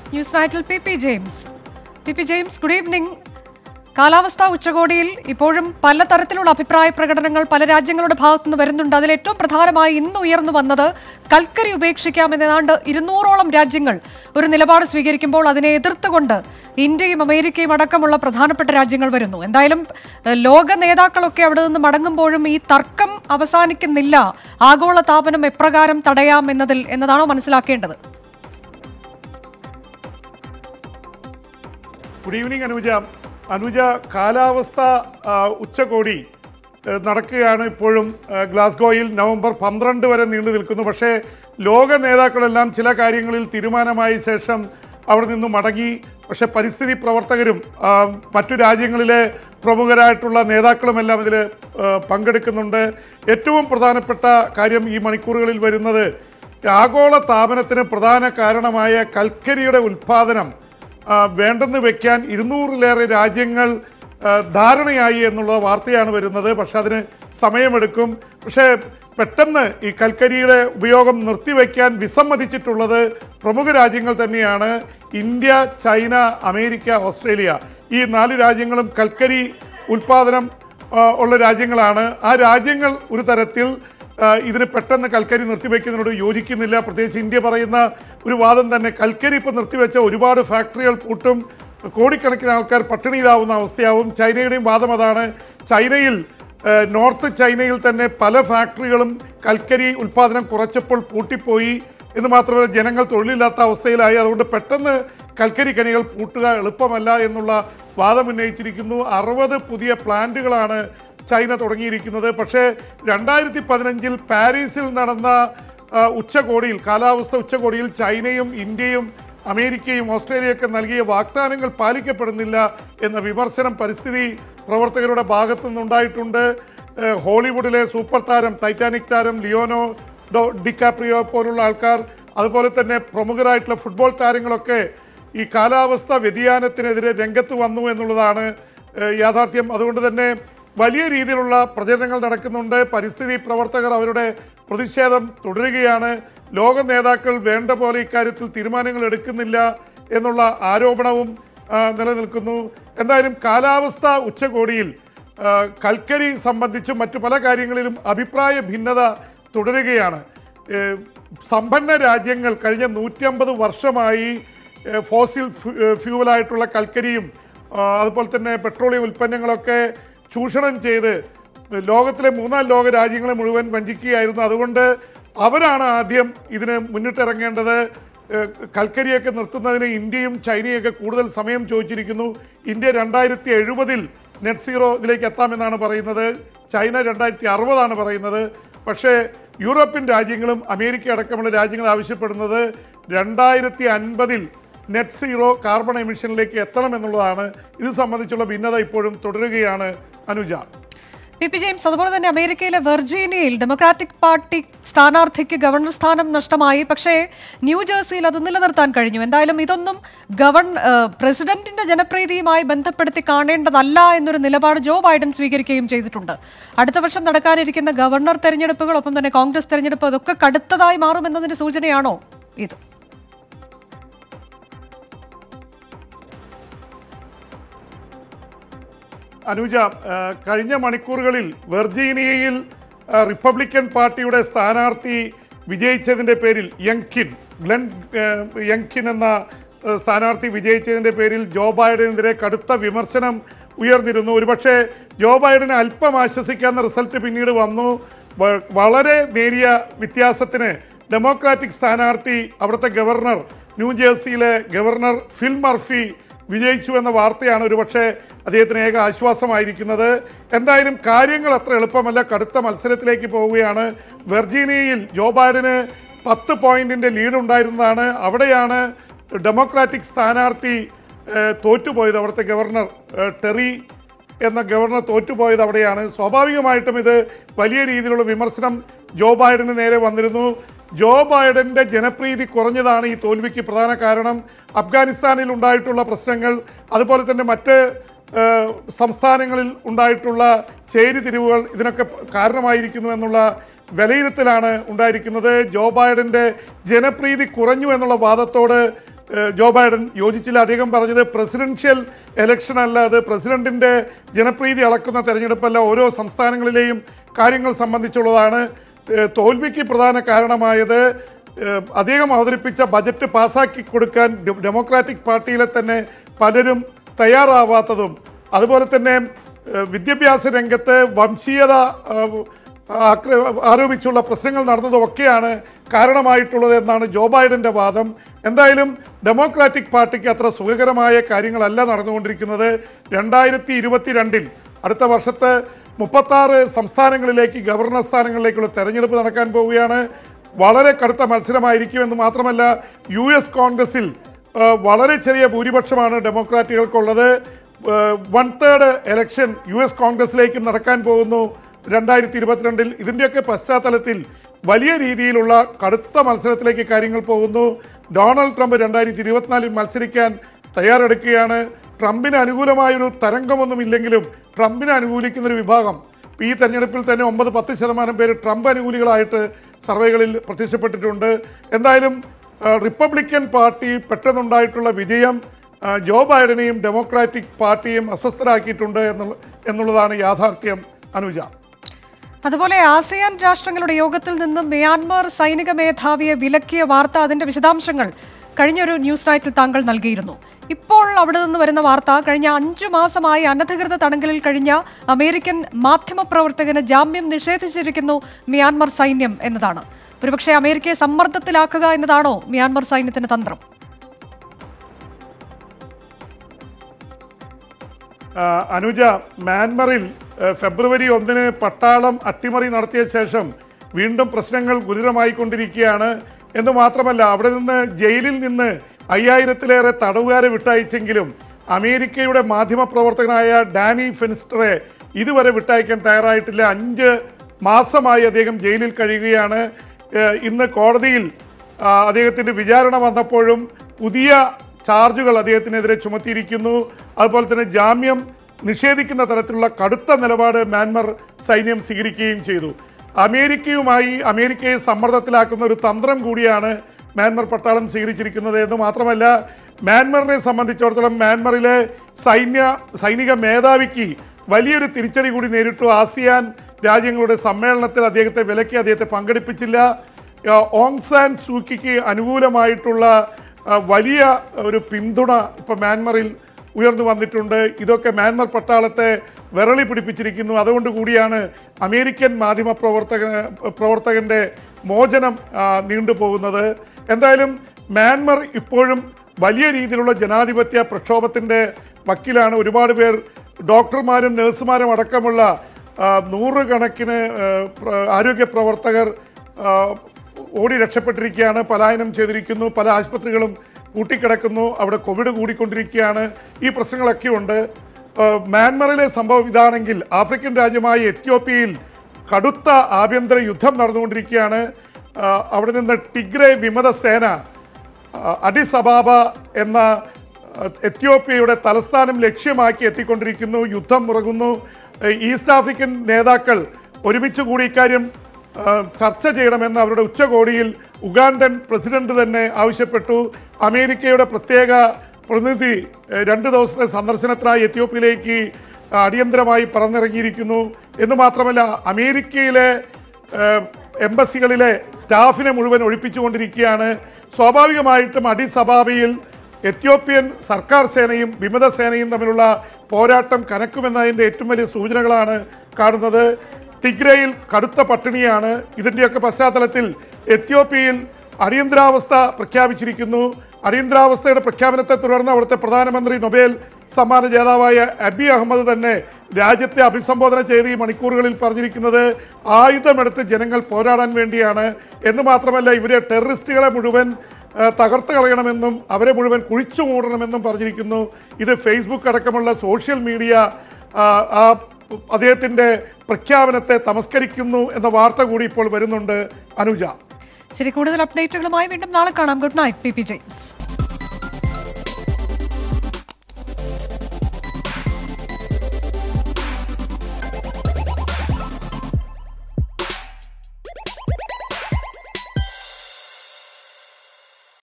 news നൈറ്റിൽ P P James P P James good evening കാലാവസ്ഥാ ഉച്ചകോടിയിൽ ഇപ്പോഴും പലതരത്തിലുള്ള അഭിപ്രായ പ്രകടനങ്ങൾ പല രാജ്യങ്ങളുടെ ഭാഗത്തുനിന്ന് വരുന്നുണ്ട് അതിൽ ഏറ്റവും പ്രധാനമായി ഇന്ന് ഉയർന്നു വന്നത് കൽക്കരി ഉപേക്ഷിക്കാമെന്ന് ഏതാണ്ട് ഇരുന്നൂറോളം രാജ്യങ്ങൾ ഒരു നിലപാട് സ്വീകരിക്കുമ്പോൾ അതിനെ എതിർത്തുകൊണ്ട് ഇന്ത്യയും അമേരിക്കയും അടക്കമുള്ള പ്രധാനപ്പെട്ട രാജ്യങ്ങൾ വരുന്നു എന്തായാലും ഏഹ്, ലോക നേതാക്കളൊക്കെ അവിടെ നിന്ന് മടങ്ങുമ്പോഴും ഈ തർക്കം അവസാനിക്കുന്നില്ല ആഗോള താപനം എപ്രകാരം തടയാം എന്നതിൽ എന്നതാണോ മനസ്സിലാക്കേണ്ടത് ഗുഡ് ഈവനിങ് അനുജ അനുജ കാലാവസ്ഥ ആ, ഉച്ചകോടി ഏ, നടക്കുകയാണ് ഇപ്പോഴും ഏ, ഗ്ലാസ്ഗോയിൽ നവംബർ പന്ത്രണ്ട് വരെ നീണ്ടു നിൽക്കുന്നു പക്ഷേ ലോക നേതാക്കളെല്ലാം ചില കാര്യങ്ങളിൽ തീരുമാനമായ ശേഷം അവിടെ നിന്ന് മടങ്ങി പക്ഷേ പരിസ്ഥിതി പ്രവർത്തകരും ആ, മറ്റു രാജ്യങ്ങളിലെ പ്രമുഖരായിട്ടുള്ള നേതാക്കളുമെല്ലാം ഇതിൽ പങ്കെടുക്കുന്നുണ്ട് ഏറ്റവും പ്രധാനപ്പെട്ട കാര്യം ഈ മണിക്കൂറുകളിൽ വരുന്നത് ആഗോള താപനത്തിന് പ്രധാന കാരണമായ കൽക്കരിയുടെ ഉൽപ്പാദനം ആ, വേണ്ടെന്ന് വെക്കാൻ ഇരുന്നൂറിലേറെ രാജ്യങ്ങൾ ആ, ധാരണയായി എന്നുള്ള വാർത്തയാണ് വരുന്നത് പക്ഷെ അതിന് സമയമെടുക്കും പക്ഷേ പെട്ടെന്ന് ഈ കൽക്കരിയുടെ ഉപയോഗം നിർത്തിവെക്കാൻ വിസമ്മതിച്ചിട്ടുള്ളത് പ്രമുഖ രാജ്യങ്ങൾ തന്നെയാണ് ഇന്ത്യ ചൈന അമേരിക്ക ഓസ്ട്രേലിയ ഈ നാല് രാജ്യങ്ങളും കൽക്കരി ഉൽപ്പാദനം ആ, ഉള്ള രാജ്യങ്ങളാണ് ആ രാജ്യങ്ങൾ ഒരു തരത്തിൽ ആ, ഇതിന് പെട്ടെന്ന് കൽക്കരി നിർത്തിവെക്കുന്നതിനോട് യോജിക്കുന്നില്ല പ്രത്യേകിച്ച് ഇന്ത്യ പറയുന്ന ഒരു വാദം തന്നെ കൽക്കരി ഇപ്പോൾ നിർത്തിവെച്ച ഒരുപാട് ഫാക്ടറികൾ പൂട്ടും കോടിക്കണക്കിന് ആൾക്കാർ പട്ടിണിയിലാവുന്ന അവസ്ഥയാവും ചൈനയുടെയും വാദം അതാണ് ചൈനയിൽ ആ, നോർത്ത് ചൈനയിൽ തന്നെ പല ഫാക്ടറികളും കൽക്കരി ഉൽപ്പാദനം കുറച്ചപ്പോൾ പൂട്ടിപ്പോയി എന്ന് മാത്രമല്ല ജനങ്ങൾ തൊഴിലില്ലാത്ത അവസ്ഥയിലായി അതുകൊണ്ട് പെട്ടെന്ന് കൽക്കരി ഖനികൾ പൂട്ടുക എളുപ്പമല്ല എന്നുള്ള വാദം ഉന്നയിച്ചിരിക്കുന്നു അറുപത് പുതിയ പ്ലാന്റുകളാണ് ചൈന തുടങ്ങിയിരിക്കുന്നത് പക്ഷേ രണ്ടായിരത്തി പതിനഞ്ചിൽ പാരീസിൽ നടന്ന ആ, ഉച്ചകോടിയിൽ കാലാവസ്ഥ ഉച്ചകോടിയിൽ ചൈനയും ഇന്ത്യയും അമേരിക്കയും ഓസ്ട്രേലിയയൊക്കെ നൽകിയ വാഗ്ദാനങ്ങൾ പാലിക്കപ്പെടുന്നില്ല എന്ന വിമർശനം പരിസ്ഥിതി പ്രവർത്തകരുടെ ഭാഗത്തു നിന്നുണ്ടായിട്ടുണ്ട് ഏഹ് ഹോളിവുഡിലെ സൂപ്പർ താരം ടൈറ്റാനിക് താരം ലിയോനോ ഡോ ഡിക്കാപ്രിയോ പോലുള്ള ആൾക്കാർ അതുപോലെ തന്നെ പ്രമുഖരായിട്ടുള്ള ഫുട്ബോൾ താരങ്ങളൊക്കെ ഈ കാലാവസ്ഥ വ്യതിയാനത്തിനെതിരെ രംഗത്ത് വന്നു എന്നുള്ളതാണ് ഏഹ് യാഥാർത്ഥ്യം അതുകൊണ്ട് തന്നെ വലിയ രീതിയിലുള്ള പ്രചരണങ്ങൾ നടക്കുന്നുണ്ട് പരിസ്ഥിതി പ്രവർത്തകർ അവരുടെ പ്രതിഷേധം തുടരുകയാണ് ലോക നേതാക്കൾ വേണ്ട പോലെ ഇക്കാര്യത്തിൽ തീരുമാനങ്ങൾ എടുക്കുന്നില്ല എന്നുള്ള ആരോപണവും ആ, നിലനിൽക്കുന്നു എന്തായാലും കാലാവസ്ഥ ഉച്ചകോടിയിൽ ആ, കൽക്കരി സംബന്ധിച്ചും മറ്റു പല കാര്യങ്ങളിലും അഭിപ്രായ ഭിന്നത തുടരുകയാണ് ഏ, സമ്പന്ന രാജ്യങ്ങൾ കഴിഞ്ഞ നൂറ്റമ്പത് വർഷമായി ഏ, ഫോസിൽ ഫ്യൂ- ഏ, ഫ്യൂവലായിട്ടുള്ള കൽക്കരിയും ആ, അതുപോലെ തന്നെ പെട്രോളിയം ഉൽപ്പന്നങ്ങളൊക്കെ ചൂഷണം ചെയ്ത് ലോകത്തിലെ മൂന്നാം ലോക രാജ്യങ്ങളെ മുഴുവൻ വഞ്ചിക്കുകയായിരുന്നു അതുകൊണ്ട് അവരാണ് ആദ്യം ഇതിന് മുന്നിട്ടിറങ്ങേണ്ടത് ഏഹ് കൽക്കരിയൊക്കെ നിർത്തുന്നതിന് ഇന്ത്യയും ചൈനയൊക്കെ കൂടുതൽ സമയം ചോദിച്ചിരിക്കുന്നു ഇന്ത്യ രണ്ടായിരത്തി എഴുപതിൽ നെറ്റ് സീറോ ഇതിലേക്ക് എത്താമെന്നാണ് പറയുന്നത് ചൈന രണ്ടായിരത്തി അറുപതാണ് പറയുന്നത് പക്ഷേ യൂറോപ്യൻ രാജ്യങ്ങളും അമേരിക്ക അടക്കമുള്ള രാജ്യങ്ങൾ ആവശ്യപ്പെടുന്നത് രണ്ടായിരത്തി അൻപതിൽ നെറ്റ് സീറോ കാർബൺ എമിഷനിലേക്ക് എത്തണം എന്നുള്ളതാണ് ഇത് സംബന്ധിച്ചുള്ള ഭിന്നത ഇപ്പോഴും തുടരുകയാണ് അനുജ പി പി ജെയിംസ് അതുപോലെ തന്നെ അമേരിക്കയിലെ വെർജീനിയയിൽ ഡെമോക്രാറ്റിക് പാർട്ടി സ്ഥാനാർത്ഥിക്ക് ഗവർണർ സ്ഥാനം നഷ്ടമായി പക്ഷേ ന്യൂജേഴ്സിയിൽ അത് നിലനിർത്താൻ കഴിഞ്ഞു എന്തായാലും ഇതൊന്നും ഗവൺ ഏഹ് പ്രസിഡന്റിന്റെ ജനപ്രീതിയുമായി ബന്ധപ്പെടുത്തി കാണേണ്ടതല്ല എന്നൊരു നിലപാട് ജോ ബൈഡൻ സ്വീകരിക്കുകയും ചെയ്തിട്ടുണ്ട് അടുത്ത വർഷം നടക്കാനിരിക്കുന്ന ഗവർണർ തെരഞ്ഞെടുപ്പുകൾ ഒപ്പം തന്നെ കോൺഗ്രസ് തെരഞ്ഞെടുപ്പ് അതൊക്കെ കടുത്തതായി മാറുമെന്നതിന്റെ സൂചനയാണോ ഇത് അനുജ ആ, കഴിഞ്ഞ മണിക്കൂറുകളിൽ വെർജീനിയയിൽ ആ, റിപ്പബ്ലിക്കൻ പാർട്ടിയുടെ സ്ഥാനാർത്ഥി വിജയിച്ചതിൻ്റെ പേരിൽ യങ്കിൻ ഗ്ലെൻ ആ, യങ്കിൻ എന്ന ആ, സ്ഥാനാർത്ഥി വിജയിച്ചതിൻ്റെ പേരിൽ ജോ ബൈഡനെതിരെ കടുത്ത വിമർശനം ഉയർന്നിരുന്നു ഒരുപക്ഷെ ജോ ബൈഡനെ അല്പം ആശ്വസിക്കാവുന്ന റിസൾട്ട് പിന്നീട് വന്നു വ- വളരെ നേരിയ വ്യത്യാസത്തിന് ഡെമോക്രാറ്റിക് സ്ഥാനാർത്ഥി അവിടുത്തെ ഗവർണർ ന്യൂജേഴ്സിയിലെ ഗവർണർ ഫിൽ മർഫി വിജയിച്ചു എന്ന വാർത്തയാണ് ഒരുപക്ഷെ അദ്ദേഹത്തിന് ഏക ആശ്വാസമായിരിക്കുന്നത് എന്തായാലും കാര്യങ്ങൾ അത്ര എളുപ്പമല്ല കടുത്ത മത്സരത്തിലേക്ക് പോവുകയാണ് വെർജീനിയയിൽ ജോ ബൈഡന് പത്ത് പോയിന്റിന്റെ ലീഡ് ഉണ്ടായിരുന്നതാണ് അവിടെയാണ് ഡെമോക്രാറ്റിക് സ്ഥാനാർത്ഥി ഏഹ്, തോറ്റുപോയത് അവിടുത്തെ ഗവർണർ ഏഹ്, ടെറി എന്ന ഗവർണർ തോറ്റുപോയത് അവിടെയാണ് സ്വാഭാവികമായിട്ടും ഇത് വലിയ രീതിയിലുള്ള വിമർശനം ജോ ബൈഡന് നേരെ വന്നിരുന്നു ജോ ബൈഡന്റെ ജനപ്രീതി കുറഞ്ഞതാണ് ഈ തോൽവിക്ക് പ്രധാന കാരണം അഫ്ഗാനിസ്ഥാനിൽ ഉണ്ടായിട്ടുള്ള പ്രശ്നങ്ങൾ അതുപോലെ തന്നെ മറ്റ് ഏഹ്, സംസ്ഥാനങ്ങളിൽ ഉണ്ടായിട്ടുള്ള ചേരിതിരിവുകൾ ഇതിനൊക്കെ കാരണമായിരിക്കുന്നു എന്നുള്ള വിലയിരുത്തലാണ് ഉണ്ടായിരിക്കുന്നത് ജോ ബൈഡന്റെ ജനപ്രീതി കുറഞ്ഞു എന്നുള്ള വാദത്തോട് ഏഹ്, ജോ ബൈഡൻ യോജിച്ചില്ല അദ്ദേഹം പറഞ്ഞത് പ്രസിഡൻഷ്യൽ ഇലക്ഷൻ അല്ല അത് പ്രസിഡന്റിന്റെ ജനപ്രീതി അളക്കുന്ന തെരഞ്ഞെടുപ്പല്ല ഓരോ സംസ്ഥാനങ്ങളിലെയും കാര്യങ്ങൾ സംബന്ധിച്ചുള്ളതാണ് ഏഹ്, തോൽവിക്ക് പ്രധാന കാരണമായത് ഏഹ്, അദ്ദേഹം അവതരിപ്പിച്ച ബജറ്റ് പാസാക്കി കൊടുക്കാൻ ഡെ- ഡെമോക്രാറ്റിക് പാർട്ടിയിലെ തന്നെ പലരും തയ്യാറാവാത്തതും അതുപോലെ തന്നെ ഏഹ്, വിദ്യാഭ്യാസ രംഗത്ത് വംശീയത ഏഹ്, ആക്ര- ആരോപിച്ചുള്ള പ്രശ്നങ്ങൾ നടന്നതൊക്കെയാണ് കാരണമായിട്ടുള്ളത് എന്നാണ് ജോ ബൈഡന്റെ വാദം എന്തായാലും ഡെമോക്രാറ്റിക് പാർട്ടിക്ക് അത്ര സുഖകരമായ കാര്യങ്ങളല്ല നടന്നുകൊണ്ടിരിക്കുന്നത് രണ്ടായിരത്തി ഇരുപത്തിരണ്ടിൽ അടുത്ത വർഷത്തെ മുപ്പത്താറ് സംസ്ഥാനങ്ങളിലേക്ക് ഗവർണർ സ്ഥാനങ്ങളിലേക്കുള്ള തെരഞ്ഞെടുപ്പ് നടക്കാൻ പോവുകയാണ് വളരെ കടുത്ത മത്സരമായിരിക്കുമെന്ന് മാത്രമല്ല യു എസ് കോൺഗ്രസിൽ ആ, വളരെ ചെറിയ ഭൂരിപക്ഷമാണ് ഡെമോക്രാറ്റുകൾക്കുള്ളത് one third election U S കോൺഗ്രസിലേക്ക് നടക്കാൻ പോകുന്നു രണ്ടായിരത്തി ഇരുപത്തിരണ്ടിൽ ഇതിൻ്റെയൊക്കെ പശ്ചാത്തലത്തിൽ വലിയ രീതിയിലുള്ള കടുത്ത മത്സരത്തിലേക്ക് കാര്യങ്ങൾ പോകുന്നു ഡൊണാൾഡ് ട്രംപ് രണ്ടായിരത്തി ഇരുപത്തിനാലിൽ മത്സരിക്കാൻ തയ്യാറെടുക്കുകയാണ് ട്രംപിന് അനുകൂലമായൊരു തരംഗമൊന്നും ഇല്ലെങ്കിലും ട്രംപിനെ അനുകൂലിക്കുന്ന ഒരു വിഭാഗം ഈ തെരഞ്ഞെടുപ്പിൽ തന്നെ ഒമ്പത് പത്ത് ശതമാനം പേര് ട്രംപ് അനുകൂലികളായിട്ട് സർവേകളിൽ പ്രത്യക്ഷപ്പെട്ടിട്ടുണ്ട് എന്തായാലും ആ, റിപ്പബ്ലിക്കൻ പാർട്ടി പെട്ടെന്നുണ്ടായിട്ടുള്ള വിജയം ആ, ജോ ബൈഡനെയും ഡെമോക്രാറ്റിക് പാർട്ടിയും അസ്വസ്ഥരാക്കിയിട്ടുണ്ട് എന്നുള്ള എന്നുള്ളതാണ് യാഥാർത്ഥ്യം അനുജ അതുപോലെ ആസിയാൻ രാഷ്ട്രങ്ങളുടെ യോഗത്തിൽ നിന്ന് മ്യാൻമാർ സൈനിക മേധാവിയെ വിലക്കിയ വാർത്ത അതിന്റെ വിശദാംശങ്ങൾ കഴിഞ്ഞൊരു ന്യൂസ് നൈറ്റിൽ താങ്കൾ നൽകിയിരുന്നു ഇപ്പോൾ അവിടെ നിന്ന് വരുന്ന വാർത്ത കഴിഞ്ഞ അഞ്ചു മാസമായി അനധികൃത തടങ്കലിൽ കഴിഞ്ഞ അമേരിക്കൻ മാധ്യമപ്രവർത്തകന് ജാമ്യം നിഷേധിച്ചിരിക്കുന്നു മ്യാൻമർ സൈന്യം എന്നതാണ് ഒരുപക്ഷെ അമേരിക്കയെ സമ്മർദ്ദത്തിലാക്കുക എന്നതാണോ മ്യാൻമർ സൈന്യത്തിന്റെ തന്ത്രം ആ, അനുജ മ്യാൻമറിൽ ആ, ഫെബ്രുവരി ഒന്നിന് പട്ടാളം അട്ടിമറി നടത്തിയ ശേഷം വീണ്ടും പ്രശ്നങ്ങൾ ഗുരുതരമായിക്കൊണ്ടിരിക്കുകയാണ് എന്ന് മാത്രമല്ല അവിടെ നിന്ന് ജയിലിൽ നിന്ന് അയ്യായിരത്തിലേറെ തടവുകാരെ വിട്ടയച്ചെങ്കിലും അമേരിക്കയുടെ മാധ്യമപ്രവർത്തകനായ ഡാനി ഫെനിസ്റ്ററെ ഇതുവരെ വിട്ടയക്കാൻ തയ്യാറായിട്ടില്ല അഞ്ച് മാസമായി അദ്ദേഹം ജയിലിൽ കഴിയുകയാണ് ഏഹ് ഇന്ന് കോടതിയിൽ ആ, അദ്ദേഹത്തിന്റെ വിചാരണ വന്നപ്പോഴും പുതിയ ചാർജുകൾ അദ്ദേഹത്തിനെതിരെ ചുമത്തിയിരിക്കുന്നു അതുപോലെ തന്നെ ജാമ്യം നിഷേധിക്കുന്ന തരത്തിലുള്ള കടുത്ത നിലപാട് മ്യാൻമർ സൈന്യം സ്വീകരിക്കുകയും ചെയ്തു അമേരിക്കയുമായി അമേരിക്കയെ സമ്മർദ്ദത്തിലാക്കുന്ന ഒരു തന്ത്രം കൂടിയാണ് മ്യാൻമർ പട്ടാളം സ്വീകരിച്ചിരിക്കുന്നത് എന്ന് മാത്രമല്ല മ്യാൻമറിനെ സംബന്ധിച്ചിടത്തോളം മ്യാൻമറിലെ സൈന്യ സൈനിക മേധാവിക്ക് വലിയൊരു തിരിച്ചടി കൂടി നേരിട്ടു ആസിയാൻ രാജ്യങ്ങളുടെ സമ്മേളനത്തിൽ അദ്ദേഹത്തെ വിലക്കി അദ്ദേഹത്തെ പങ്കെടുപ്പിച്ചില്ല ആ, ഓങ് സാൻ സൂക്കിക്ക് അനുകൂലമായിട്ടുള്ള ആ, വലിയ ഒരു പിന്തുണ ഇപ്പോൾ മ്യാൻമറിൽ ഉയർന്നു വന്നിട്ടുണ്ട് ഇതൊക്കെ മ്യാൻമർ പട്ടാളത്തെ വിരളി പിടിപ്പിച്ചിരിക്കുന്നു അതുകൊണ്ട് കൂടിയാണ് അമേരിക്കൻ മാധ്യമ പ്രവർത്തക പ്രവർത്തകന്റെ മോചനം ആ, നീണ്ടുപോകുന്നത് എന്തായാലും മ്യാൻമർ ഇപ്പോഴും വലിയ രീതിയിലുള്ള ജനാധിപത്യ പ്രക്ഷോഭത്തിൻ്റെ വക്കിലാണ് ഒരുപാട് പേർ ഡോക്ടർമാരും നഴ്സുമാരും അടക്കമുള്ള ആ, നൂറുകണക്കിന് ആ, പ്ര- ആരോഗ്യ പ്രവർത്തകർ ആ, ഓടി രക്ഷപ്പെട്ടിരിക്കുകയാണ് പലായനം ചെയ്തിരിക്കുന്നു പല ആശുപത്രികളും പൂട്ടിക്കിടക്കുന്നു അവിടെ കോവിഡ് കൂടിക്കൊണ്ടിരിക്കുകയാണ് ഈ പ്രശ്നങ്ങളൊക്കെ ഉണ്ട് ഏഹ് മ്യാൻമറിലെ സംഭവം ഇതാണെങ്കിൽ ആഫ്രിക്കൻ രാജ്യമായ എത്യോപ്യയിൽ കടുത്ത ആഭ്യന്തര യുദ്ധം നടന്നുകൊണ്ടിരിക്കുകയാണ് ആഹ് അവിടെ നിന്ന് ടിഗ്രേ വിമത സേന ആഹ് അഡിസ് അബാബ എന്ന ആഹ് എത്യോപ്യയുടെ തലസ്ഥാനം ലക്ഷ്യമാക്കി എത്തിക്കൊണ്ടിരിക്കുന്നു യുദ്ധം മുറകുന്നു ഏഹ് ഈസ്റ്റ് ആഫ്രിക്കൻ നേതാക്കൾ ഒരുമിച്ച് കൂടി ഇക്കാര്യം ആഹ് ചർച്ച ചെയ്യണമെന്ന് അവരുടെ ഉച്ചകോടിയിൽ ഉഗാണ്ടൻ പ്രസിഡന്റ് തന്നെ ആവശ്യപ്പെട്ടു അമേരിക്കയുടെ പ്രത്യേക പ്രതിനിധി ഏഹ് രണ്ട് ദിവസത്തെ സന്ദർശനത്തിനായി എത്യോപ്യയിലേക്ക് അടിയന്തരമായി പറന്നിറങ്ങിയിരിക്കുന്നു എന്ന് മാത്രമല്ല അമേരിക്കയിലെ ഏഹ് എംബസികളിലെ സ്റ്റാഫിനെ മുഴുവൻ ഒഴിപ്പിച്ചുകൊണ്ടിരിക്കുകയാണ് സ്വാഭാവികമായിട്ടും അഡിസ് അബാബയിൽ എത്യോപ്യൻ സർക്കാർ സേനയും വിമത സേനയും തമ്മിലുള്ള പോരാട്ടം കനക്കുമെന്നതിൻ്റെ ഏറ്റവും വലിയ സൂചനകളാണ് കാണുന്നത് ടിഗ്രയിൽ കടുത്ത പട്ടിണിയാണ് ഇതിൻ്റെയൊക്കെ പശ്ചാത്തലത്തിൽ എത്യോപ്യയിൽ അടിയന്തരാവസ്ഥ പ്രഖ്യാപിച്ചിരിക്കുന്നു അടിയന്തരാവസ്ഥയുടെ പ്രഖ്യാപനത്തെ തുടർന്ന് അവിടുത്തെ പ്രധാനമന്ത്രി നൊബേൽ സമ്മാന ജേതാവായ അബി അഹമ്മദ് തന്നെ രാജ്യത്തെ അഭിസംബോധന ചെയ്ത് ഈ മണിക്കൂറുകളിൽ പറഞ്ഞിരിക്കുന്നത് ആയുധമെടുത്ത് ജനങ്ങൾ പോരാടാൻ വേണ്ടിയാണ് എന്ന് മാത്രമല്ല ഇവരെ ടെററിസ്റ്റുകളെ മുഴുവൻ ആ, തകർത്ത് കളയണമെന്നും അവരെ മുഴുവൻ കുഴിച്ചു മൂടണമെന്നും പറഞ്ഞിരിക്കുന്നു ഇത് ഫേസ്ബുക്ക് അടക്കമുള്ള സോഷ്യൽ മീഡിയ ആ, ആ അദ്ദേഹത്തിൻ്റെ പ്രഖ്യാപനത്തെ തമസ്കരിക്കുന്നു എന്ന വാർത്ത കൂടി ഇപ്പോൾ വരുന്നുണ്ട് അനുജ ശരി കൂടുതൽ അപ്ഡേറ്റുകളുമായി വീണ്ടും നാളെ കാണാം good night P P James